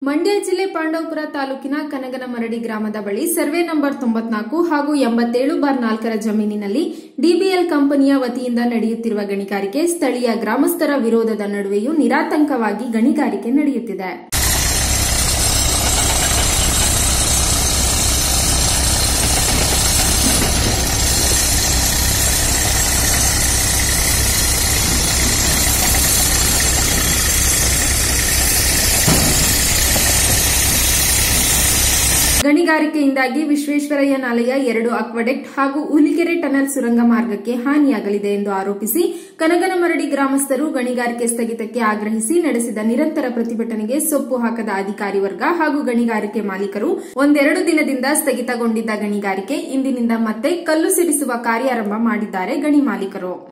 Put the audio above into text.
ಮಂಡ್ಯ ಜಿಲ್ಲೆ ಪಾಂಡವಪುರ ತಾಲೂಕಿನ ಕನಗನಮರಡಿ ಗ್ರಾಮದ ಬಳಿ ಸರ್ವೆ ನಂಬರ್ ತೊಂಬತ್ನಾಲ್ಕು ಹಾಗೂ ಎಂಬತ್ತೇಳು ಬಾರ್ ನಾಲ್ಕರ ಜಮೀನಿನಲ್ಲಿ ಡಿಬಿಎಲ್ ಕಂಪನಿಯ ವತಿಯಿಂದ ನಡೆಯುತ್ತಿರುವ ಗಣಿಗಾರಿಕೆ ಸ್ಥಳೀಯ ಗ್ರಾಮಸ್ಥರ ವಿರೋಧದ ನಡುವೆಯೂ ನಿರಾತಂಕವಾಗಿ ಗಣಿಗಾರಿಕೆ ನಡೆಯುತ್ತಿದೆ ಗಣಿಗಾರಿಕೆಯಿಂದಾಗಿ ವಿಶ್ವೇಶ್ವರಯ್ಯ ನಾಲೆಯ ಎರಡು ಅಕ್ವಡೆಕ್ಟ್ ಹಾಗೂ ಹುಲಿಕೆರೆ ಟನಲ್ ಸುರಂಗ ಮಾರ್ಗಕ್ಕೆ ಹಾನಿಯಾಗಲಿದೆ ಎಂದು ಆರೋಪಿಸಿ ಕನಗನಮರಡಿ ಗ್ರಾಮಸ್ಥರು ಗಣಿಗಾರಿಕೆ ಸ್ಥಗಿತಕ್ಕೆ ಆಗ್ರಹಿಸಿ ನಡೆಸಿದ ನಿರಂತರ ಪ್ರತಿಭಟನೆಗೆ ಸೊಪ್ಪು ಹಾಕದ ಅಧಿಕಾರಿ ವರ್ಗ ಹಾಗೂ ಗಣಿಗಾರಿಕೆ ಮಾಲೀಕರು ಒಂದೆರಡು ದಿನದಿಂದ ಸ್ಥಗಿತಗೊಂಡಿದ್ದ ಗಣಿಗಾರಿಕೆ ಇಂದಿನಿಂದ ಮತ್ತೆ ಕಲ್ಲು ಸಿಡಿಸುವ ಕಾರ್ಯಾರಂಭ ಮಾಡಿದ್ದಾರೆ ಗಣಿ ಮಾಲೀಕರು